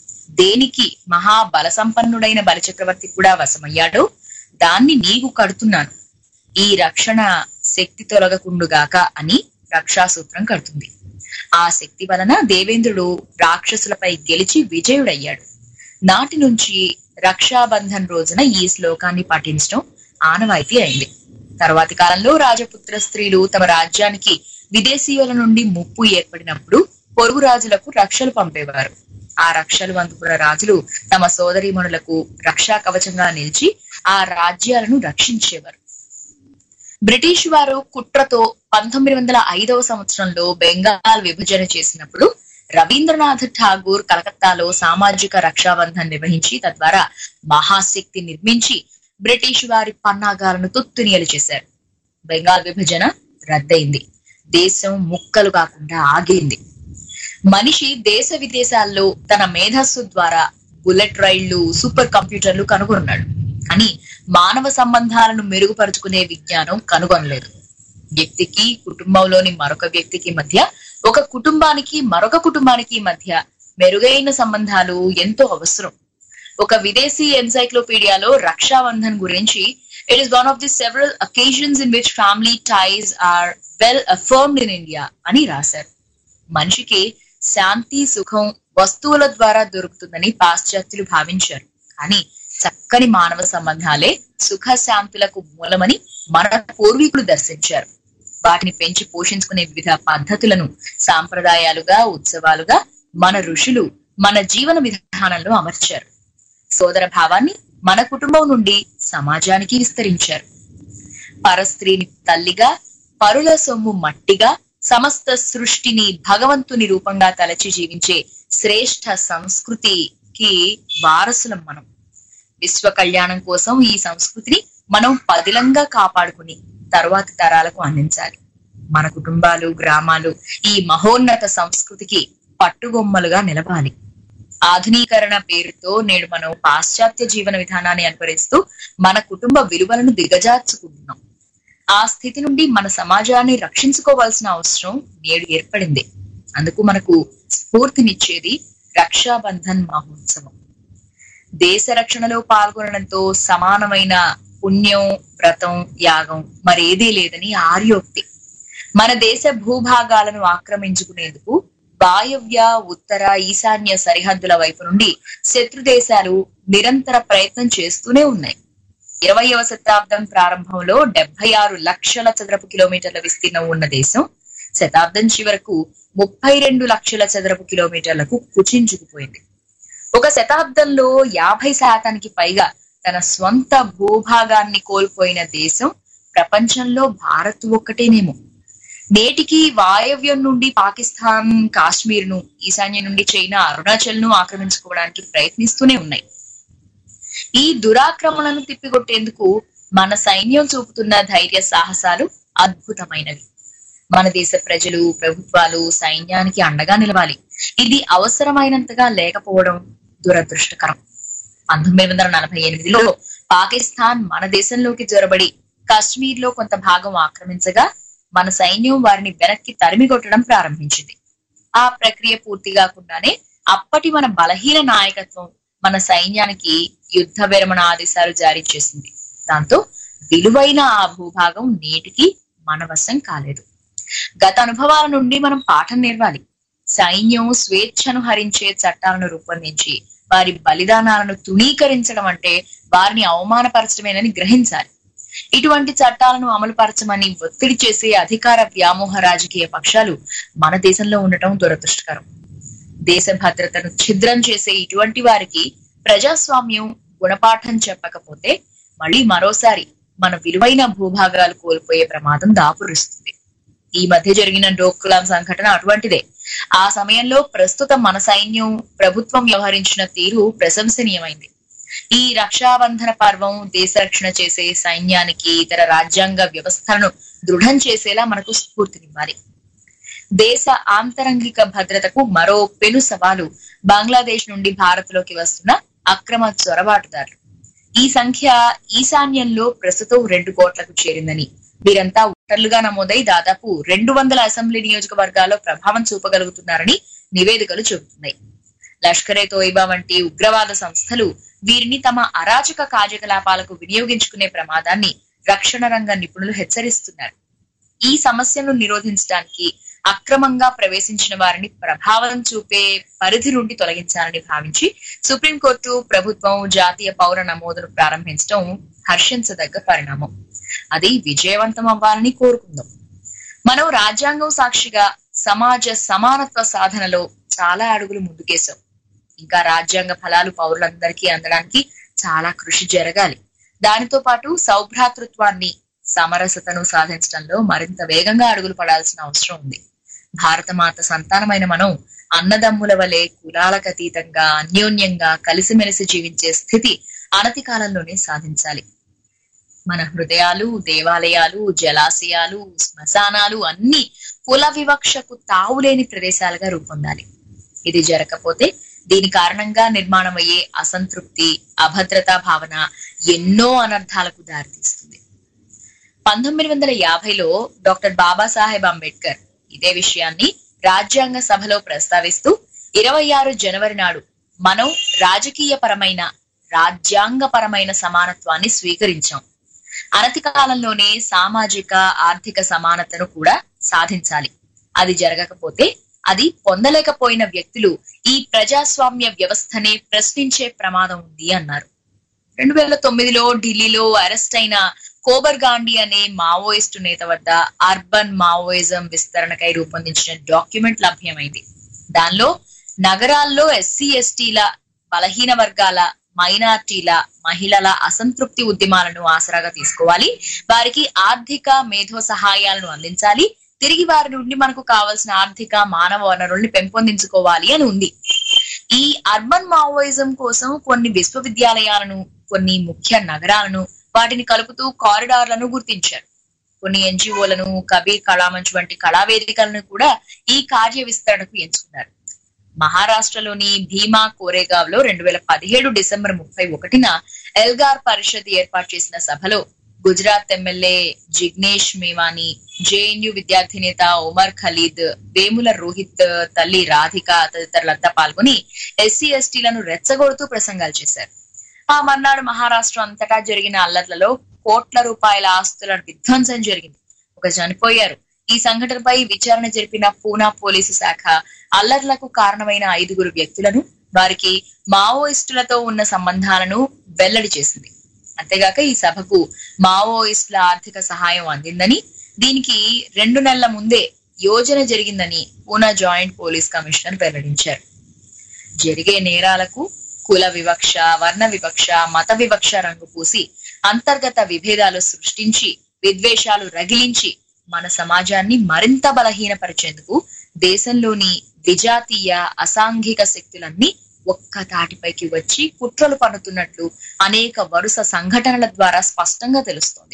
D: దేనికి మహాబల సంపన్నుడైన బలిచక్రవర్తి కూడా వశమయ్యాడో దాన్ని నీకు కడుతున్నాను ఈ రక్షణ శక్తి తొలగకుండుగాక అని రక్షాసూత్రం కడుతుంది ఆ శక్తి వలన దేవేంద్రుడు రాక్షసులపై గెలిచి విజయుడయ్యాడు నాటి నుంచి రక్షాబంధన్ రోజున ఈ శ్లోకాన్ని పఠించడం ఆనవాయితీ అయింది తర్వాతి కాలంలో రాజపుత్ర స్త్రీలు తమ రాజ్యానికి విదేశీయుల నుండి ముప్పు ఏర్పడినప్పుడు పొరుగు రాజులకు రక్షలు పంపేవారు ఆ రక్షలు అందుకున్న రాజులు తమ సోదరీమణులకు రక్షా కవచంగా నిలిచి ఆ రాజ్యాలను రక్షించేవారు బ్రిటిష్ వారు కుట్రతో పంతొమ్మిది వందల ఐదవ సంవత్సరంలో బెంగాల్ విభజన చేసినప్పుడు రవీంద్రనాథ్ ఠాగూర్ కలకత్తాలో సామాజిక రక్షాబంధన్ నిర్వహించి తద్వారా మహాశక్తి నిర్మించి బ్రిటిష్ వారి పన్నాగాలను తుత్తునియలు చేశారు బెంగాల్ విభజన రద్దయింది దేశం ముక్కలు కాకుండా ఆగింది మనిషి దేశ విదేశాల్లో తన మేధస్సు ద్వారా బుల్లెట్ రైళ్లు సూపర్ కంప్యూటర్లు కనుగొన్నాడు కానీ మానవ సంబంధాలను మెరుగుపరుచుకునే విజ్ఞానం కనుగొనలేదు వ్యక్తికి కుటుంబంలోని మరొక వ్యక్తికి మధ్య ఒక కుటుంబానికి మరొక కుటుంబానికి మధ్య మెరుగైన సంబంధాలు ఎంతో అవసరం ఒక విదేశీ ఎన్సైక్లోపీడియాలో రక్షాబంధన్ గురించి it is one of the several occasions in which family ties are well affirmed in India అని రాశారు మనిషికి శాంతి సుఖం వస్తువుల ద్వారా దొరుకుతుందని పాశ్చాత్యులు భావించారు కానీ చక్కని మానవ సంబంధాలే సుఖ శాంతులకు మూలమని మన పూర్వీకులు దర్శించారు వాటిని పెంచి పోషించుకునే వివిధ పద్ధతులను సాంప్రదాయాలుగా ఉత్సవాలుగా మన ఋషులు మన జీవన విధానంలో అమర్చారు సోదర భావాన్ని మన కుటుంబం నుండి సమాజానికి విస్తరించారు పరస్త్రీని తల్లిగా పరుల సొమ్ము మట్టిగా సమస్త సృష్టిని భగవంతుని రూపంగా తలచి జీవించే శ్రేష్ఠ సంస్కృతికి వారసులం మనం విశ్వ కళ్యాణం కోసం ఈ సంస్కృతిని మనం పదిలంగా కాపాడుకుని తరువాతి తరాలకు అందించాలి మన కుటుంబాలు గ్రామాలు ఈ మహోన్నత సంస్కృతికి పట్టుగొమ్మలుగా నిలవాలి ఆధునీకరణ పేరుతో నేడు మనం పాశ్చాత్య జీవన విధానాన్ని అనుకరిస్తూ మన కుటుంబ విలువలను దిగజార్చుకుంటున్నాం ఆ స్థితి నుండి మన సమాజాన్ని రక్షించుకోవాల్సిన అవసరం నేడు ఏర్పడింది అందుకు మనకు స్ఫూర్తినిచ్చేది రక్షాబంధన్ మహోత్సవం దేశ రక్షణలో పాల్గొనడంతో సమానమైన పుణ్యం వ్రతం యాగం మరేదీ లేదని ఆర్యోక్తి మన దేశ భూభాగాలను ఆక్రమించుకునేందుకు వాయవ్య ఉత్తర ఈశాన్య సరిహద్దుల వైపు నుండి శత్రు దేశాలు నిరంతర ప్రయత్నం చేస్తూనే ఉన్నాయి ఇరవయవ శతాబ్దం ప్రారంభంలో డెబ్బై ఆరు లక్షల చదరపు కిలోమీటర్ల విస్తీర్ణం ఉన్న దేశం శతాబ్దం చివరకు ముప్పై రెండు లక్షల చదరపు కిలోమీటర్లకు కుచించుకుపోయింది ఒక శతాబ్దంలో యాభై శాతానికి పైగా తన స్వంత భూభాగాన్ని కోల్పోయిన దేశం ప్రపంచంలో భారత్ ఒక్కటేనేమో నేటికి వాయవ్యం నుండి పాకిస్తాన్ కాశ్మీర్ ను ఈశాన్యం నుండి చైనా అరుణాచల్ ను ఆక్రమించుకోవడానికి ప్రయత్నిస్తూనే ఉన్నాయి ఈ దురాక్రమణను తిప్పికొట్టేందుకు మన సైన్యం చూపుతున్న ధైర్య సాహసాలు అద్భుతమైనవి మన దేశ ప్రజలు ప్రభుత్వాలు సైన్యానికి అండగా నిలవాలి ఇది అవసరమైనంతగా లేకపోవడం దురదృష్టకరం పంతొమ్మిది వందల నలభై ఎనిమిదిలో పాకిస్తాన్ మన దేశంలోకి జొరబడి కాశ్మీర్ లో కొంత భాగం ఆక్రమించగా మన సైన్యం వారిని వెనక్కి తరిమి కొట్టడం ప్రారంభించింది ఆ ప్రక్రియ పూర్తి కాకుండానే అప్పటి మన బలహీన నాయకత్వం మన సైన్యానికి యుద్ధ విరమణ ఆదేశాలు జారీ చేసింది దాంతో విలువైన ఆ భూభాగం నేటికి మన వశం కాలేదు గత అనుభవాల నుండి మనం పాఠం నేర్వాలి సైన్యం స్వేచ్ఛను హరించే చట్టాలను రూపొందించి వారి బలిదానాలను తుణీకరించడం అంటే వారిని అవమానపరచడమేనని గ్రహించాలి ఇటువంటి చట్టాలను అమలుపరచమని ఒత్తిడి చేసే అధికార వ్యామోహ రాజకీయ పక్షాలు మన దేశంలో ఉండటం దురదృష్టకరం దేశ భద్రతను ఛిద్రం చేసే ఇటువంటి వారికి ప్రజాస్వామ్యం గుణపాఠం చెప్పకపోతే మళ్ళీ మరోసారి మన విలువైన భూభాగాలు కోల్పోయే ప్రమాదం దాపురిస్తుంది ఈ మధ్య జరిగిన డోక్లాం సంఘటన అటువంటిదే ఆ సమయంలో ప్రస్తుత మన సైన్యం ప్రభుత్వం వ్యవహరించిన తీరు ప్రశంసనీయమైంది ఈ రక్షాబంధన పర్వం దేశ రక్షణ చేసే సైన్యానికి ఇతర రాజ్యాంగ వ్యవస్థలను దృఢం చేసేలా మనకు స్ఫూర్తినివ్వాలి దేశ ఆంతరంగిక భద్రతకు మరో పెను సవాలు బంగ్లాదేశ్ నుండి భారత్ లోకి వస్తున్న అక్రమ చొరబాటుదారులు ఈ సంఖ్య ఈశాన్యంలో ప్రస్తుతం రెండు కోట్లకు చేరిందని వీరంతా ఓటర్లుగా నమోదై దాదాపు రెండు వందల అసెంబ్లీ నియోజకవర్గాల్లో ప్రభావం చూపగలుగుతున్నారని నివేదికలు చెబుతున్నాయి లష్కరే తోయిబా వంటి ఉగ్రవాద సంస్థలు వీరిని తమ అరాచక కార్యకలాపాలకు వినియోగించుకునే ప్రమాదాన్ని రక్షణ రంగ నిపుణులు హెచ్చరిస్తున్నారు ఈ సమస్యను నిరోధించడానికి అక్రమంగా ప్రవేశించిన వారిని ప్రభావం చూపే పరిధి నుండి తొలగించాలని భావించి సుప్రీంకోర్టు ప్రభుత్వం జాతీయ పౌర నమోదును ప్రారంభించడం హర్షించదగ్గ పరిణామం అది విజయవంతం అవ్వాలని కోరుకుందాం మనం రాజ్యాంగం సాక్షిగా సమాజ సమానత్వ సాధనలో చాలా అడుగులు ముందుకేశాం ఇంకా రాజ్యాంగ ఫలాలు పౌరులందరికీ అందడానికి చాలా కృషి జరగాలి దానితో పాటు సౌభ్రాతృత్వాన్ని సమరసతను సాధించడంలో మరింత వేగంగా అడుగులు పడాల్సిన అవసరం ఉంది భారతమాత సంతానమైన మనం అన్నదమ్ముల వలె కులాలకు అతీతంగా అన్యోన్యంగా కలిసిమెలిసి జీవించే స్థితి అనతి కాలంలోనే సాధించాలి మన హృదయాలు దేవాలయాలు జలాశయాలు శ్మశానాలు అన్ని కుల వివక్షకు తావులేని ప్రదేశాలుగా రూపొందాలి ఇది జరగకపోతే దీని కారణంగా నిర్మాణమయ్యే అసంతృప్తి అభద్రతా భావన ఎన్నో అనర్థాలకు దారితీస్తుంది పంతొమ్మిది వందల యాభైలో డాక్టర్ బాబాసాహెబ్ అంబేద్కర్ ఇదే విషయాన్ని రాజ్యాంగ సభలో ప్రస్తావిస్తూ ఇరవై ఆరు జనవరి నాడు మనం రాజకీయ పరమైన రాజ్యాంగపరమైన సమానత్వాన్ని స్వీకరించాం అనతి కాలంలోనే సామాజిక ఆర్థిక సమానతను కూడా సాధించాలి అది జరగకపోతే అది పొందలేకపోయిన వ్యక్తులు ఈ ప్రజాస్వామ్య వ్యవస్థనే ప్రశ్నించే ప్రమాదం ఉంది అన్నారు రెండు వేల తొమ్మిదిలో ఢిల్లీలో అరెస్ట్ అయిన కోబర్ గాంధీ అనే మావోయిస్టు నేత వద్ద అర్బన్ మావోయిజం విస్తరణకై రూపొందించిన డాక్యుమెంట్ లభ్యమైంది దానిలో నగరాల్లో ఎస్సీ ఎస్టీల బలహీన వర్గాల మైనార్టీల మహిళల అసంతృప్తి ఉద్యమాలను ఆసరాగా తీసుకోవాలి వారికి ఆర్థిక మేధో సహాయాలను అందించాలి తిరిగి వారి నుండి మనకు కావాల్సిన ఆర్థిక మానవ వనరుల్ని పెంపొందించుకోవాలి అని ఉంది ఈ అర్బన్ మావోయిజం కోసం కొన్ని విశ్వవిద్యాలయాలను కొన్ని ముఖ్య నగరాలను వాటిని కలుపుతూ కారిడార్లను గుర్తించారు కొన్ని ఎన్జిఓలను కబీర్ కళామంచ్ వంటి కళావేదికలను కూడా ఈ కార్య విస్తరణకు ఎంచుకున్నారు మహారాష్ట్రలోని భీమా కోరేగావ్ లో రెండు వేల పదిహేడు డిసెంబర్ ముప్పై ఒకటిన ఎల్గార్ పరిషత్ ఏర్పాటు చేసిన సభలో గుజరాత్ ఎమ్మెల్యే జిగ్నేష్ మేవాని జేఎన్యు విద్యార్థి నేత ఒమర్ ఖలీద్ వేముల రోహిత్ తల్లి రాధిక తదితరులంతా పాల్గొని ఎస్సీ ఎస్టీలను రెచ్చగొడుతూ ప్రసంగాలు చేశారు ఆ మర్నాడు మహారాష్ట్ర అంతటా జరిగిన అల్లర్లలో కోట్ల రూపాయల ఆస్తుల విధ్వంసం జరిగింది ఒక చనిపోయారు ఈ సంఘటనపై విచారణ జరిపిన పూనా పోలీసు శాఖ అల్లర్లకు కారణమైన ఐదుగురు వ్యక్తులను వారికి మావోయిస్టులతో ఉన్న సంబంధాలను వెల్లడి చేసింది అంతేగాక ఈ సభకు మావోయిస్టుల ఆర్థిక సహాయం అందిందని దీనికి రెండు నెలల ముందే యోజన జరిగిందని పూనా జాయింట్ పోలీస్ కమిషనర్ వెల్లడించారు జరిగే నేరాలకు కుల వివక్ష వర్ణ వివక్ష మత వివక్ష రంగు పూసి అంతర్గత విభేదాలు సృష్టించి విద్వేషాలు రగిలించి మన సమాజాన్ని మరింత బలహీనపరిచేందుకు దేశంలోని విజాతీయ అసాంఘిక శక్తులన్నీ ఒక్క తాటిపైకి వచ్చి కుట్రలు పన్నుతున్నట్లు అనేక వరుస సంఘటనల ద్వారా స్పష్టంగా తెలుస్తోంది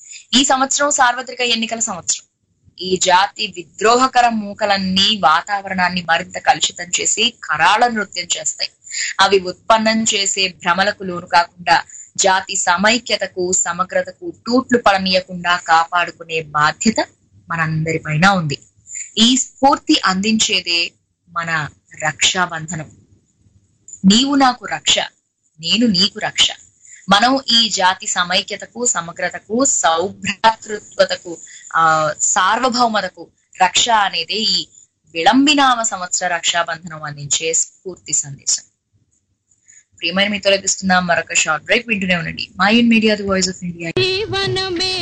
D: ఈ సంవత్సరం సార్వత్రిక ఎన్నికల సంవత్సరం ఈ జాతి విద్రోహకర మూకలన్నీ వాతావరణాన్ని మరింత కలుషితం చేసి కరాళ నృత్యం చేస్తాయి అవి ఉత్పన్నం చేసే భ్రమలకు లోను కాకుండా జాతి సమైక్యతకు సమగ్రతకు తూట్లు పడనీయకుండా కాపాడుకునే బాధ్యత మనందరిపైన ఉంది ఈ స్ఫూర్తి అందించేదే మన రక్షాబంధనం నీవు నాకు రక్ష నేను నీకు రక్ష మనం ఈ జాతి సమైక్యతకు సమగ్రతకు సౌభ్రాతృత్వతకు ఆ సార్వభౌమతకు రక్ష అనేది ఈ విళంబినామ సంవత్సర రక్షాబంధనం అందించే స్ఫూర్తి సందేశం ప్రియమైన మీతో లభిస్తున్న మరొక షార్ట్ బ్రేక్ వింటూనే ఉండండి mind media the voice of India
H: జీవనమే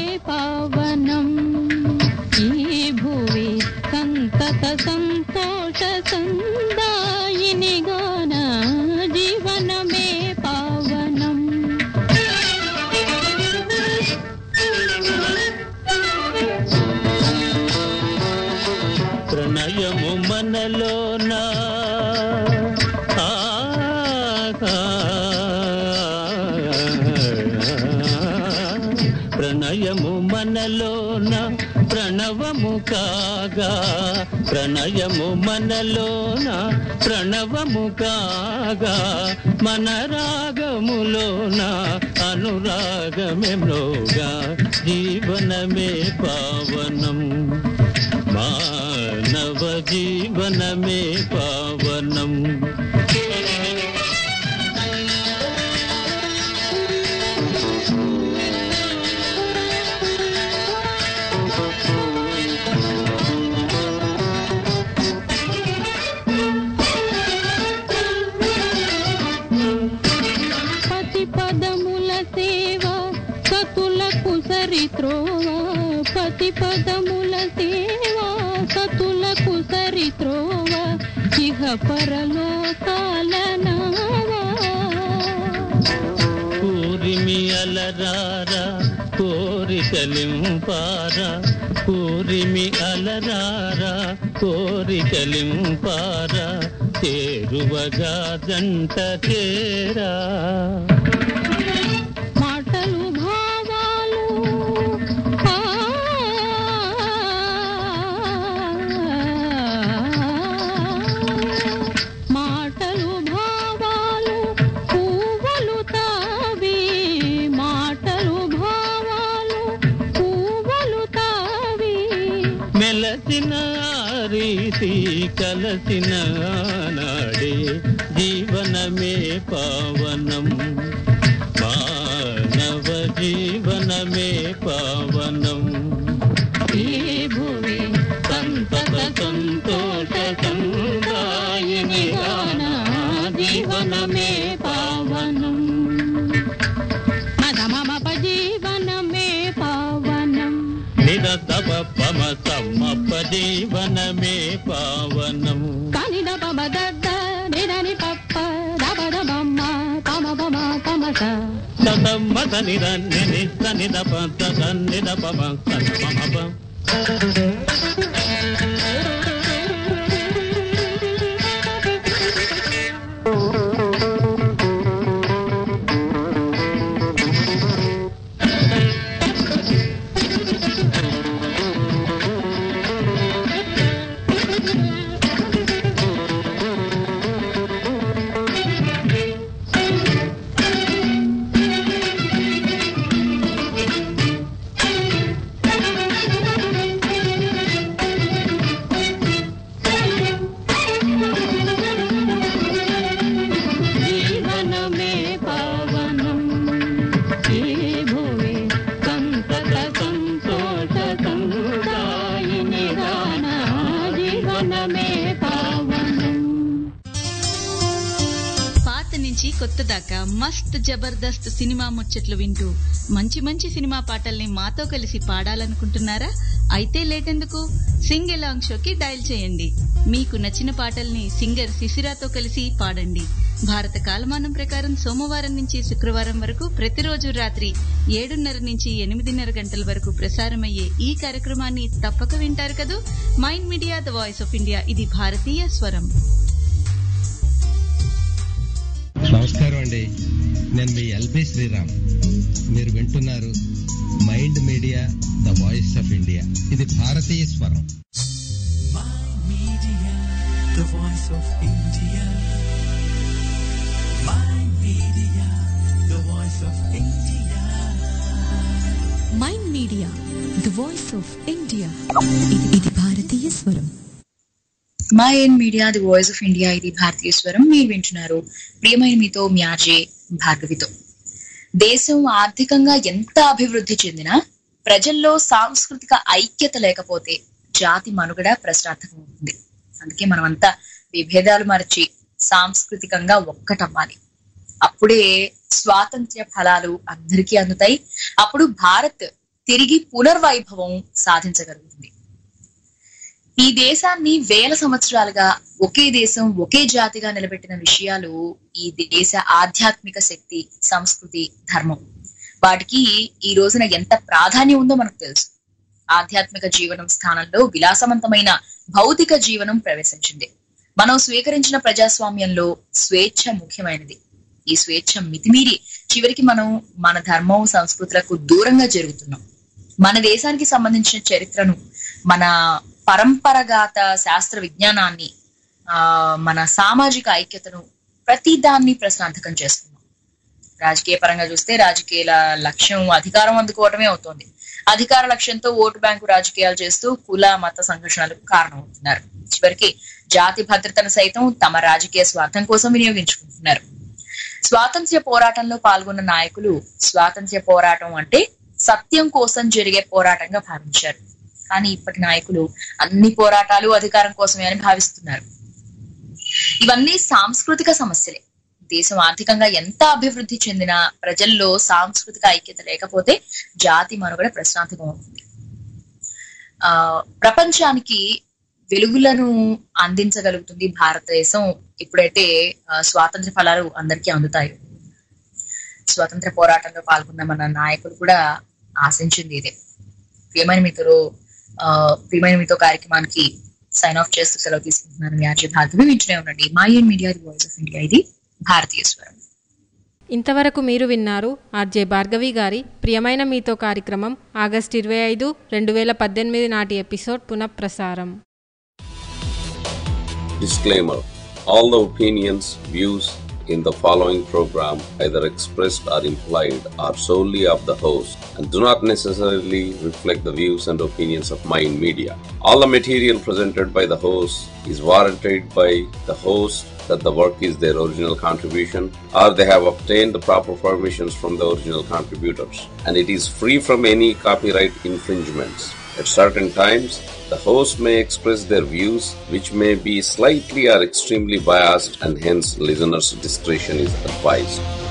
H: పావనం ఈ భువి సంతత సంతోష సందాయిని గాన జీవనమే పావనం
G: ప్రణయము మనలోన ఆ, ఆ, ప్రణయము మనలోన ప్రణవము కాగా ప్రణయము మనలోన ప్రణవము కాగా మన రాగములోన అనురాగమే మ్రోగా జీవనమే పావనం మానవ జీవనమే పావనం
H: పతి పదముల సేవ సతులకు సరిత్రోవ పతి పదముల సేవ సతులకు సరిత్రోవ ఇహ పరలోకాల నావా
G: కూరిమి అలరారా కోరికలింపారా కూరిమి అలరారా కోరికలింపారా చేరువగా జంట చేరా
H: మాటలు భావాలు ఆ, మాటలు భావాలు పువ్వులు తావి మాటలు భావాలు పువ్వులు
G: వెలసిన నాడే జీవనమే పావనం మానవ జీవనమే పావనం ఈ భూమి సంతత సంతోష సందాయిని గానా జీవనమే పావనం
H: మదమమ జీవనమే పావనం
G: నిరతవ పమ సమ్మప జీవనమే పావనం
H: కనిద పమ దద్ద నిదని పప్ప దబద బమ్మ పమ పమ పమస
G: సతమ్మత నిర నినిత నిద పద నిద పమ సమ పమ
H: జీవనమే పావనం ఈ భూమి సంతత సంతోష సందాయిని గానా జీవనమే పావనం
E: పాత నుంచి కొత్త దాకా మస్త్ జబర్దస్త్ సినిమా ముచ్చట్లు వింటూ మంచి మంచి సినిమా పాటల్ని మాతో కలిసి పాడాలనుకుంటున్నారా అయితే లేటెందుకు సింగ్ ఎలాంగ్ షోకి డయల్ చేయండి మీకు నచ్చిన పాటల్ని సింగర్ శిశిరాతో కలిసి పాడండి భారత కాలమానం ప్రకారం సోమవారం నుంచి శుక్రవారం వరకు ప్రతిరోజు రాత్రి ఏడున్నర నుంచి ఎనిమిదిన్నర గంటల వరకు ప్రసారమయ్యే ఈ కార్యక్రమాన్ని తప్పక వింటారు కదూ mind media the voice of India ఇది భారతీయ స్వరం
I: నమస్కారం అండి నేను మీ ఎల్బి శ్రీరామ్ మీరు వింటున్నారు mind media the voice of India ఇది భారతీయ స్వరం
A: Media, the voice of India. My media, the voice of India.
B: Mind media the voice of India ఇది ఇది భారతీయ స్వరం
D: మా ఎన్ media the voice of India ఇది భారతీయ స్వరం మీరు వింటున్నారు ప్రియమైన మీతో మ్యాజే భార్గవితో దేశం ఆర్థికంగా ఎంత అభివృద్ధి చెందినా ప్రజల్లో సాంస్కృతిక ఐక్యత లేకపోతే జాతి మనుగడ ప్రశ్నార్థకం అవుతుంది అందుకే మనమంతా విభేదాలు మరచి సాంస్కృతికంగా ఒక్కటవ్వాలి అప్పుడే స్వాతంత్ర్య ఫలాలు అందరికీ అందుతాయి అప్పుడు భారత్ తిరిగి పునర్వైభవం సాధించగలుగుతుంది ఈ దేశాన్ని వేల సంవత్సరాలుగా ఒకే దేశం ఒకే జాతిగా నిలబెట్టిన విషయాలు ఈ దేశ ఆధ్యాత్మిక శక్తి సంస్కృతి ధర్మం వాటికి ఈ రోజున ఎంత ప్రాధాన్యం ఉందో మనకు తెలుసు ఆధ్యాత్మిక జీవనం స్థానంలో విలాసవంతమైన భౌతిక జీవనం ప్రవేశించింది మనం స్వీకరించిన ప్రజాస్వామ్యంలో స్వేచ్ఛ ముఖ్యమైనది ఈ స్వేచ్ఛ మితిమీరి చివరికి మనం మన ధర్మం సంస్కృతులకు దూరంగా జరుగుతున్నాం మన దేశానికి సంబంధించిన చరిత్రను మన పరంపరగాత శాస్త్ర విజ్ఞానాన్ని ఆ మన సామాజిక ఐక్యతను ప్రతి దాన్ని ప్రశ్నార్థకం చేస్తున్నాం రాజకీయ పరంగా చూస్తే రాజకీయాల లక్ష్యం అధికారం అందుకోవటమే అవుతోంది అధికార లక్ష్యంతో ఓటు బ్యాంకు రాజకీయాలు చేస్తూ కుల మత సంఘర్షణలకు కారణమవుతున్నారు చివరికి జాతి భద్రతను సైతం తమ రాజకీయ స్వార్థం కోసం వినియోగించుకుంటున్నారు స్వాతంత్ర్య పోరాటంలో పాల్గొన్న నాయకులు స్వాతంత్ర్య పోరాటం అంటే సత్యం కోసం జరిగే పోరాటంగా భావించారు కానీ ఇప్పటి నాయకులు అన్ని పోరాటాలు అధికారం కోసమే అని భావిస్తున్నారు ఇవన్నీ సాంస్కృతిక సమస్యలే దేశం ఆర్థికంగా ఎంత అభివృద్ధి చెందినా ప్రజల్లో సాంస్కృతిక ఐక్యత లేకపోతే జాతి మనుగడ ప్రశ్నార్థకం అవుతుంది ఆ ప్రపంచానికి వెలుగులను అందించగలుగుతుంది భారతదేశం ఎప్పుడైతే ఆ, స్వాతంత్ర ఫలాలు అందరికీ అందుతాయి స్వాతంత్ర పోరాటంలో పాల్గొన్న మన నాయకులు కూడా ఆశించింది ఇదే ప్రియమైన మీతో ఆ, ప్రియమైన మీతో కార్యక్రమానికి సైన్ ఆఫ్ చేస్తూ సెలవు తీసుకుంటున్నాను మీ ఆర్జే భార్గవి వింటూనే ఉండండి mind media voice of India ఇది భారతీయ స్వరం
C: ఇంతవరకు మీరు విన్నారు ఆర్జే భార్గవి గారి ప్రియమైన మీతో కార్యక్రమం ఆగస్టు ఇరవై ఐదు రెండు వేల పద్దెనిమిది నాటి ఎపిసోడ్ పునఃప్రసారం
J: Disclaimer All the opinions, views in the following program, either expressed or implied, are solely of the host and do not necessarily reflect the views and opinions of Mind Media. All the material presented by the host is warranted by the host that the work is their original contribution or they have obtained the proper permissions from the original contributors and it is free from any copyright infringements. At certain times, the host may express their views which may be slightly or extremely biased and hence listeners' discretion is advised.